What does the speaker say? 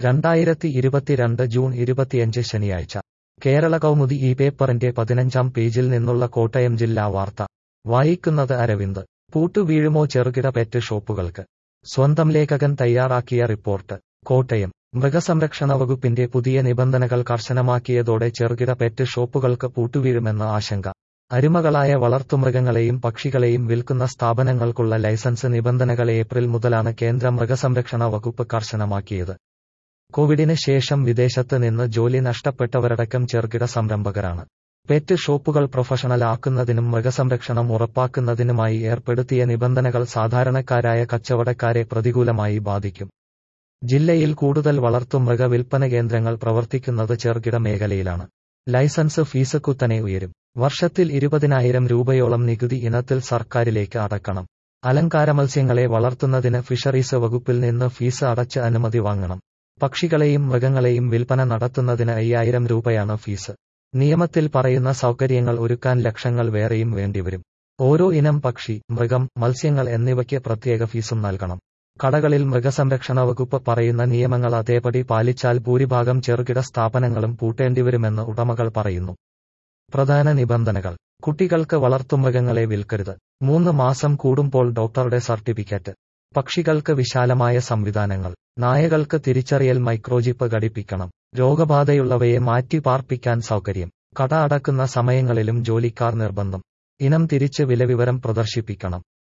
രണ്ടായിരത്തി ഇരുപത്തിരണ്ട് ജൂൺ ഇരുപത്തിയഞ്ച് ശനിയാഴ്ച കേരള കൗമുദി ഈ പേപ്പറിന്റെ പതിനഞ്ചാം പേജിൽ നിന്നുള്ള കോട്ടയം ജില്ലാ വാർത്ത വായിക്കുന്നത് അരവിന്ദ് പൂട്ടുവീഴുമോ ചെറുകിട പെറ്റ് ഷോപ്പുകൾക്ക് സ്വന്തം ലേഖകൻ തയ്യാറാക്കിയ റിപ്പോർട്ട് കോട്ടയം മൃഗസംരക്ഷണ വകുപ്പിന്റെ പുതിയ നിബന്ധനകൾ കർശനമാക്കിയതോടെ ചെറുകിട പെറ്റ് ഷോപ്പുകൾക്ക് പൂട്ടുവീഴുമെന്ന ആശങ്ക അരുമകളായ വളർത്തുമൃഗങ്ങളെയും പക്ഷികളെയും വിൽക്കുന്ന സ്ഥാപനങ്ങൾക്കുള്ള ലൈസൻസ് നിബന്ധനകൾ ഏപ്രിൽ മുതലാണ് കേന്ദ്ര മൃഗസംരക്ഷണ വകുപ്പ് കർശനമാക്കിയത് കോവിഡിന് ശേഷം വിദേശത്ത് നിന്ന് ജോലി നഷ്ടപ്പെട്ടവരടക്കം ചെറുകിട സംരംഭകരാണ് പെറ്റ് ഷോപ്പുകൾ പ്രൊഫഷണൽ ആക്കുന്നതിനും മൃഗസംരക്ഷണം ഉറപ്പാക്കുന്നതിനുമായി ഏർപ്പെടുത്തിയ നിബന്ധനകൾ സാധാരണക്കാരായ കച്ചവടക്കാരെ പ്രതികൂലമായി ബാധിക്കും ജില്ലയിൽ കൂടുതൽ വളർത്തുമൃഗ വിൽപ്പന കേന്ദ്രങ്ങൾ പ്രവർത്തിക്കുന്നത് ചെറുകിട മേഖലയിലാണ് ലൈസൻസ് ഫീസ് കുത്തനെ ഉയരും വർഷത്തിൽ ഇരുപതിനായിരം രൂപയോളം നികുതി ഇനത്തിൽ സർക്കാരിലേക്ക് അടക്കണം അലങ്കാര മത്സ്യങ്ങളെ വളർത്തുന്നതിന് ഫിഷറീസ് വകുപ്പിൽ നിന്ന് ഫീസ് അടച്ച് അനുമതി വാങ്ങണം പക്ഷികളെയും മൃഗങ്ങളെയും വിൽപ്പന നടത്തുന്നതിന് അയ്യായിരം രൂപയാണ് ഫീസ് നിയമത്തിൽ പറയുന്ന സൗകര്യങ്ങൾ ഒരുക്കാൻ ലക്ഷങ്ങൾ വേറെയും വേണ്ടിവരും ഓരോ ഇനം പക്ഷി മൃഗം മത്സ്യങ്ങൾ എന്നിവയ്ക്ക് പ്രത്യേക ഫീസും നൽകണം കടകളിൽ മൃഗസംരക്ഷണ വകുപ്പ് പറയുന്ന നിയമങ്ങൾ അതേപടി പാലിച്ചാൽ ഭൂരിഭാഗം ചെറുകിട സ്ഥാപനങ്ങളും പൂട്ടേണ്ടിവരുമെന്ന് ഉടമകൾ പറയുന്നു പ്രധാന നിബന്ധനകൾ കുട്ടികൾക്ക് വളർത്തുമൃഗങ്ങളെ വിൽക്കരുത് മൂന്ന് മാസം കൂടുമ്പോൾ ഡോക്ടറുടെ സർട്ടിഫിക്കറ്റ് പക്ഷികൾക്ക് വിശാലമായ സംവിധാനങ്ങൾ നായകൾക്ക് തിരിച്ചറിയൽ മൈക്രോജിപ്പ് ഘടിപ്പിക്കണം രോഗബാധയുള്ളവയെ മാറ്റി പാർപ്പിക്കാൻ സൗകര്യം കട അടക്കുന്ന സമയങ്ങളിലും ജോലിക്കാർ നിർബന്ധം ഇനം തിരിച്ച് വിലവിവരം പ്രദർശിപ്പിക്കണം